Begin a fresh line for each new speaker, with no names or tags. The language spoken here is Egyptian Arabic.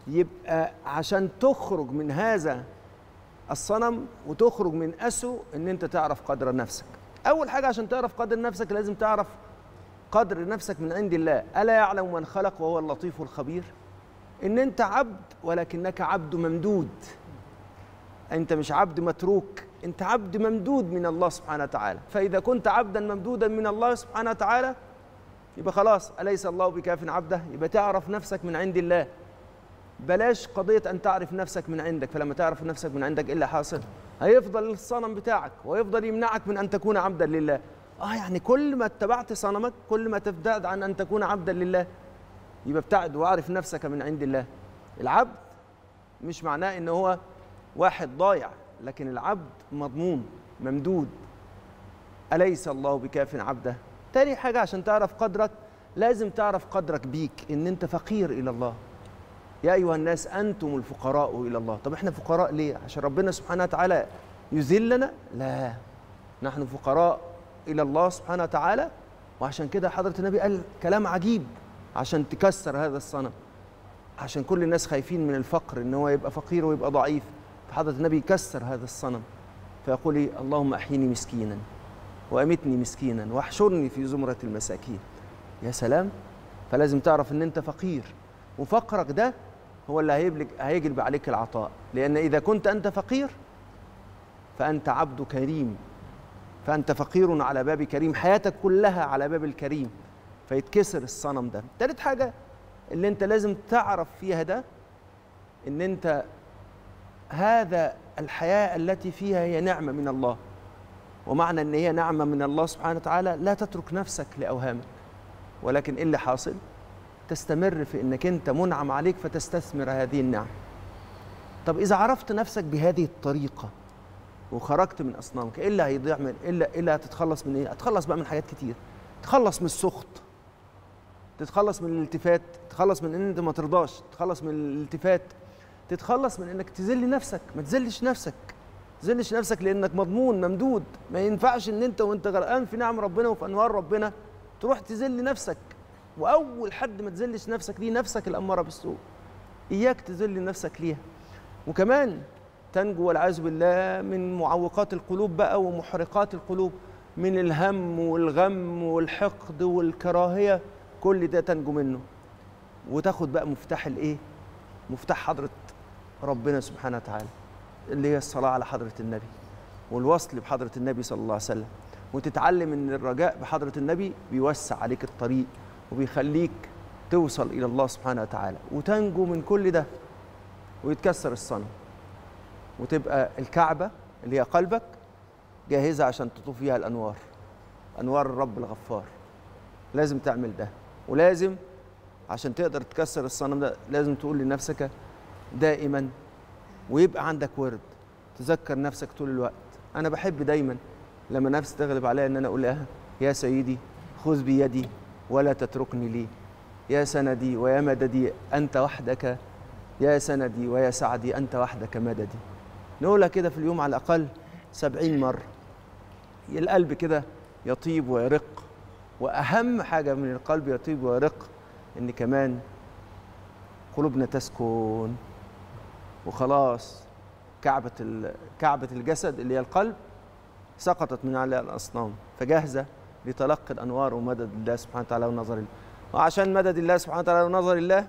يبقى عشان تخرج من هذا الصنم وتخرج من أسه ان انت تعرف قدر نفسك اول حاجه عشان تعرف قدر نفسك لازم تعرف قدر نفسك من عند الله الا يعلم من خلق وهو اللطيف الخبير ان انت عبد ولكنك عبد ممدود انت مش عبد متروك انت عبد ممدود من الله سبحانه وتعالى فاذا كنت عبدا ممدودا من الله سبحانه وتعالى يبقى خلاص اليس الله بكاف عبده يبقى تعرف نفسك من عند الله بلاش قضيه ان تعرف نفسك من عندك فلما تعرف نفسك من عندك ايه اللي حاصل هيفضل الصنم بتاعك ويفضل يمنعك من ان تكون عبدا لله اه يعني كل ما اتبعت صنمك كل ما تبتعد عن ان تكون عبدا لله يبقى ابتعد واعرف نفسك من عند الله العبد مش معناه ان هو واحد ضايع لكن العبد مضمون ممدود أليس الله بكاف عبده تاني حاجة عشان تعرف قدرك لازم تعرف قدرك بيك إن أنت فقير إلى الله يا أيها الناس أنتم الفقراء إلى الله طب إحنا فقراء ليه؟ عشان ربنا سبحانه وتعالى يذلنا؟ لا نحن فقراء إلى الله سبحانه وتعالى وعشان كده حضرة النبي قال كلام عجيب عشان تكسر هذا الصنم عشان كل الناس خايفين من الفقر ان هو يبقى فقير ويبقى ضعيف فحضرة النبي يكسر هذا الصنم فيقول لي اللهم احيني مسكينا وامتني مسكينا واحشرني في زمرة المساكين يا سلام فلازم تعرف ان انت فقير وفقرك ده هو اللي هيبلغ هيجلب عليك العطاء لان اذا كنت انت فقير فانت عبد كريم فانت فقير على باب كريم حياتك كلها على باب الكريم فيتكسر الصنم ده تالت حاجه اللي انت لازم تعرف فيها ده ان انت هذا الحياه التي فيها هي نعمه من الله ومعنى ان هي نعمه من الله سبحانه وتعالى لا تترك نفسك لاوهامك ولكن ايه اللي حاصل تستمر في انك انت منعم عليك فتستثمر هذه النعم طب اذا عرفت نفسك بهذه الطريقه وخرجت من اصنامك ايه اللي هيضيع من ايه اللي, إيه اللي هتتخلص من ايه هتخلص بقى من حاجات كتير تتخلص من السخط تتخلص من الالتفات تتخلص من ان انت ما ترضاش تتخلص من الالتفات تتخلص من انك تذل نفسك ما تذلش نفسك تذلش نفسك لانك مضمون ممدود ما ينفعش ان انت وانت غرقان في نعم ربنا وفي انوار ربنا تروح تذل نفسك واول حد ما تذلش نفسك ليه نفسك الاماره بالسوء اياك تذل نفسك ليها وكمان تنجو والعياذ بالله من معوقات القلوب بقى ومحرقات القلوب من الهم والغم والحقد والكراهيه كل ده تنجو منه وتاخد بقى مفتاح الايه مفتاح حضره ربنا سبحانه وتعالى اللي هي الصلاه على حضره النبي والوصل بحضره النبي صلى الله عليه وسلم وتتعلم ان الرجاء بحضره النبي بيوسع عليك الطريق وبيخليك توصل الى الله سبحانه وتعالى وتنجو من كل ده ويتكسر الصنم وتبقى الكعبه اللي هي قلبك جاهزه عشان تطوف فيها الانوار انوار الرب الغفار لازم تعمل ده ولازم عشان تقدر تكسر الصنم ده لازم تقول لنفسك دائما ويبقى عندك ورد تذكر نفسك طول الوقت انا بحب دايما لما نفسي تغلب عليا ان انا اقول لها يا سيدي خذ بيدي ولا تتركني لي يا سندي ويا مددي انت وحدك يا سندي ويا سعدي انت وحدك مددي نقولها كده في اليوم على الاقل سبعين مره القلب كده يطيب ويرق واهم حاجه من القلب يطيب ويرق ان كمان قلوبنا تسكن وخلاص كعبه كعبه الجسد اللي هي القلب سقطت من على الاصنام فجاهزه لتلقي الانوار ومدد الله سبحانه وتعالى ونظر الله وعشان مدد الله سبحانه وتعالى ونظر الله